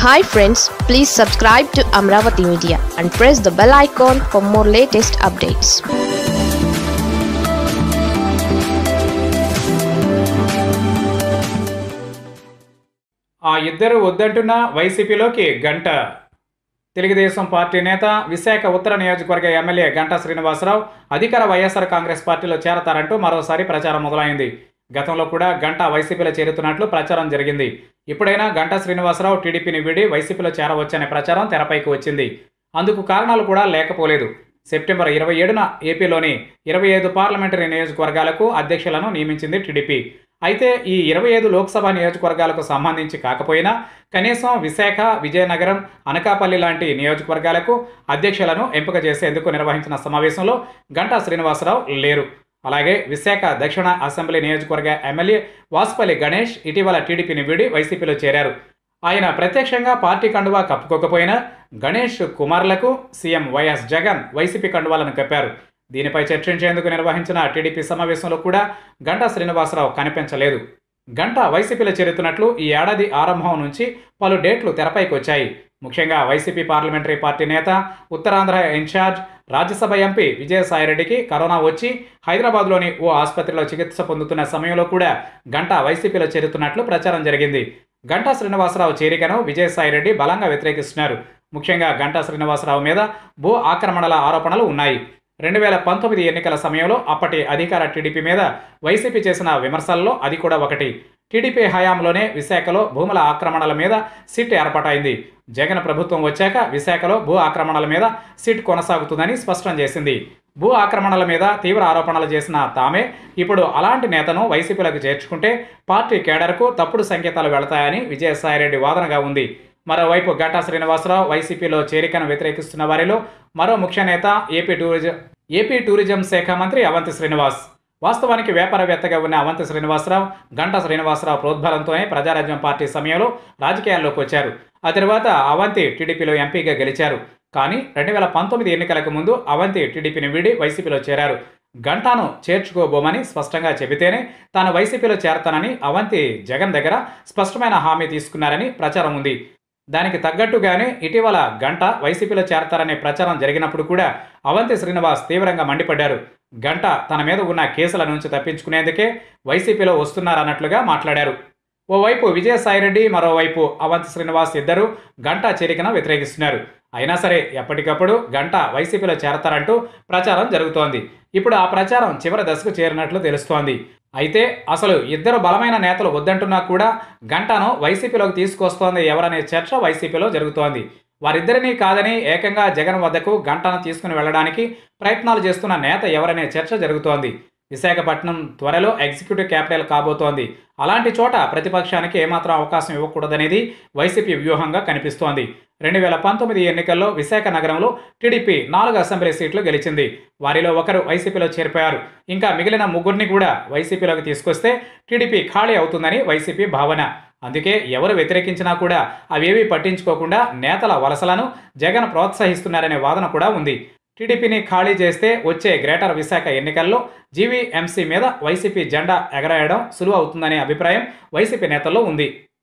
hi friends please subscribe to Amaravati media and press the bell icon for more latest updates ఆ ఇద్దరు వద్దంటున్న వైసీపీలోకి గంట Telugu Desam party నేత విశాఖ ఉత్తర నియోజకవర్గ ఎమ్మెల్యే గంటా శ్రీనివాసరావు అధికార వైఎస్ఆర్ కాంగ్రెస్ పార్టీలో చేరతారంటూ మరోసారి ప్రచారం మొదలైంది గతంలో కూడా గంటా వైసీపీలో చేరుతున్నట్లు ప్రచారం జరిగింది ఇప్పుడైనా గంటా శ్రీనివాసరావు టీడీపీని వీడి వైసీపీలో చేరవచ్చనే ప్రచారం తెరపైకి వచ్చింది అందుకు కారణాలు కూడా లేకపోలేదు సెప్టెంబర్ ఇరవై ఏడున ఏపీలోని ఇరవై ఐదు పార్లమెంటరీ నియోజకవర్గాలకు అధ్యక్షులను నియమించింది టీడీపీ అయితే ఈ ఇరవై ఐదు లోక్సభ నియోజకవర్గాలకు సంబంధించి కాకపోయినా కనీసం విశాఖ విజయనగరం అనకాపల్లి లాంటి నియోజకవర్గాలకు అధ్యక్షులను ఎంపిక చేసేందుకు నిర్వహించిన సమావేశంలో గంటా శ్రీనివాసరావు లేరు అలాగే విశాఖ దక్షిణ అసెంబ్లీ నియోజకవర్గ ఎమ్మెల్యే వాసుపల్లి గణేష్ ఇటీవల టీడీపీని వీడి వైసీపీలో చేరారు ఆయన ప్రత్యక్షంగా పార్టీ కండువా కప్పుకోకపోయినా గణేష్ కుమార్లకు సీఎం వైఎస్ జగన్ వైసీపీ కండువాలను కప్పారు దీనిపై చర్చించేందుకు నిర్వహించిన టీడీపీ సమావేశంలో కూడా గంటా శ్రీనివాసరావు కనిపించలేదు గంట వైసీపీలో చేరుతున్నట్లు ఈ ఏడాది ఆరంభం నుంచి పలు డేట్లు తెరపైకి వచ్చాయి ముఖ్యంగా వైసీపీ పార్లమెంటరీ పార్టీ నేత ఉత్తరాంధ్ర ఇన్ఛార్జ్ రాజ్యసభ ఎంపీ విజయసాయిరెడ్డికి కరోనా వచ్చి హైదరాబాద్లోని ఓ ఆసుపత్రిలో చికిత్స పొందుతున్న సమయంలో కూడా గంట వైసీపీలో చేరుతున్నట్లు ప్రచారం జరిగింది గంటా శ్రీనివాసరావు చేరికను విజయసాయిరెడ్డి బలంగా వ్యతిరేకిస్తున్నారు ముఖ్యంగా గంటా శ్రీనివాసరావు మీద భూ ఆక్రమణల ఆరోపణలు ఉన్నాయి రెండు వేల పంతొమ్మిది ఎన్నికల సమయంలో అప్పటి అధికార టీడీపీ మీద వైసీపీ చేసిన విమర్శల్లో అది కూడా ఒకటి టీడీపీ హయాంలోనే విశాఖలో భూముల ఆక్రమణల మీద సిట్ ఏర్పాటైంది జగన్ ప్రభుత్వం వచ్చాక విశాఖలో భూ ఆక్రమణల మీద సిట్ కొనసాగుతుందని స్పష్టం చేసింది భూ ఆక్రమణల మీద తీవ్ర ఆరోపణలు చేసిన తామే ఇప్పుడు అలాంటి నేతను వైసీపీలోకి చేర్చుకుంటే పార్టీ కేడర్కు తప్పుడు సంకేతాలు వెళతాయని విజయసాయిరెడ్డి వాదనగా ఉంది మరోవైపు గంటా శ్రీనివాసరావు వైసీపీలో చేరికను వ్యతిరేకిస్తున్న వారిలో మరో ముఖ్య నేత ఏపీ టూరిజం ఏపీ టూరిజం శాఖ మంత్రి అవంతి శ్రీనివాస్ వాస్తవానికి వ్యాపారవేత్తగా ఉన్న అవంతి శ్రీనివాసరావు గంటా శ్రీనివాసరావు ప్రోద్బలంతోనే ప్రజారాజ్యం పార్టీ సమయంలో రాజకీయాల్లోకి వచ్చారు ఆ తర్వాత అవంతి టీడీపీలో ఎంపీగా గెలిచారు కానీ రెండు వేల పంతొమ్మిది ఎన్నికలకు ముందు అవంతి టీడీపీని వీడి వైసీపీలో చేరారు గంటాను చేర్చుకోబోమని స్పష్టంగా చెబితేనే తాను వైసీపీలో చేరతానని అవంతి జగన్ దగ్గర స్పష్టమైన హామీ తీసుకున్నారని ప్రచారం ఉంది దానికి తగ్గట్టుగానే ఇటీవల గంట వైసీపీలో చేరతారనే ప్రచారం జరిగినప్పుడు కూడా అవంతి శ్రీనివాస్ తీవ్రంగా మండిపడ్డారు గంట తన మీద ఉన్న కేసుల నుంచి తప్పించుకునేందుకే వైసీపీలో వస్తున్నారన్నట్లుగా మాట్లాడారు ఓవైపు విజయసాయిరెడ్డి మరోవైపు అవంతి శ్రీనివాస్ ఇద్దరు గంటా చేరికను వ్యతిరేకిస్తున్నారు అయినా సరే ఎప్పటికప్పుడు గంట వైసీపీలో చేరతారంటూ ప్రచారం జరుగుతోంది ఇప్పుడు ఆ ప్రచారం చివరి దశకు చేరినట్లు తెలుస్తోంది అయితే అసలు ఇద్దరు బలమైన నేతలు వద్దంటున్నా కూడా గంటను వైసీపీలోకి తీసుకొస్తోంది ఎవరనే చర్చ వైసీపీలో జరుగుతోంది వారిద్దరినీ కాదని ఏకంగా జగన్ వద్దకు గంటను తీసుకుని వెళ్ళడానికి ప్రయత్నాలు చేస్తున్న నేత ఎవరనే చర్చ జరుగుతోంది విశాఖపట్నం త్వరలో ఎగ్జిక్యూటివ్ క్యాపిటల్ కాబోతోంది అలాంటి చోట ప్రతిపక్షానికి ఏమాత్రం అవకాశం ఇవ్వకూడదనేది వైసీపీ వ్యూహంగా కనిపిస్తోంది రెండు వేల పంతొమ్మిది ఎన్నికల్లో విశాఖ నగరంలో టీడీపీ నాలుగు అసెంబ్లీ సీట్లు గెలిచింది వారిలో ఒకరు వైసీపీలో చేరిపోయారు ఇంకా మిగిలిన ముగ్గురిని కూడా వైసీపీలోకి తీసుకొస్తే టీడీపీ ఖాళీ అవుతుందని వైసీపీ భావన అందుకే ఎవరు వ్యతిరేకించినా కూడా అవేవీ పట్టించుకోకుండా నేతల వలసలను జగన్ ప్రోత్సహిస్తున్నారనే వాదన కూడా ఉంది టీడీపీని ఖాళీ చేస్తే వచ్చే గ్రేటర్ విశాఖ ఎన్నికల్లో జీవీఎంసీ మీద వైసీపీ జెండా ఎగరాయడం సులువు అవుతుందనే అభిప్రాయం వైసీపీ నేతల్లో ఉంది